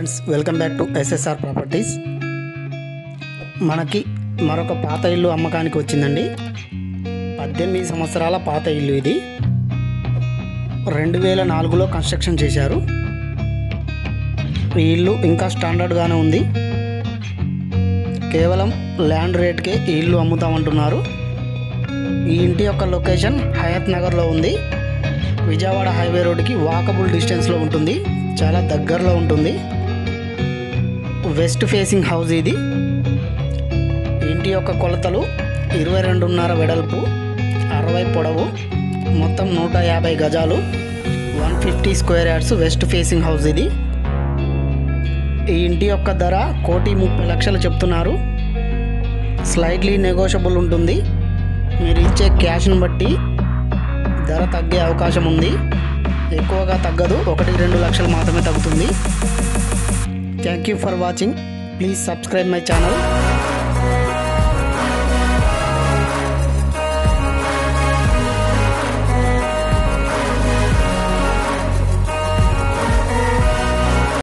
friends welcome back to SSR properties మనకి మరొక పాత ఇల్లు అమ్మకానికి వచ్చిందండి పద్దెనిమిది సంవత్సరాల పాత ఇల్లు ఇది రెండు వేల నాలుగులో కన్స్ట్రక్షన్ చేశారు ఈ ఇల్లు ఇంకా స్టాండర్డ్గానే ఉంది కేవలం ల్యాండ్ రేట్కే ఈ ఇల్లు అమ్ముతామంటున్నారు ఈ ఇంటి యొక్క లొకేషన్ హయత్ నగర్లో ఉంది విజయవాడ హైవే రోడ్డుకి వాకబుల్ డిస్టెన్స్లో ఉంటుంది చాలా దగ్గరలో ఉంటుంది వెస్ట్ ఫేసింగ్ హౌస్ ఇది ఇంటి యొక్క కొలతలు ఇరవై రెండున్నర వెడల్పు అరవై పొడవు మొత్తం నూట యాభై గజాలు one fifty square yards west facing house ఇది ఈ ఇంటి యొక్క ధర కోటి ముప్పై లక్షలు చెప్తున్నారు స్లైట్లీ నెగోషియబుల్ ఉంటుంది మీరు ఇచ్చే క్యాష్ను బట్టి ధర తగ్గే అవకాశం ఉంది ఎక్కువగా తగ్గదు ఒకటి రెండు లక్షలు మాత్రమే తగ్గుతుంది thank you for watching please subscribe my channel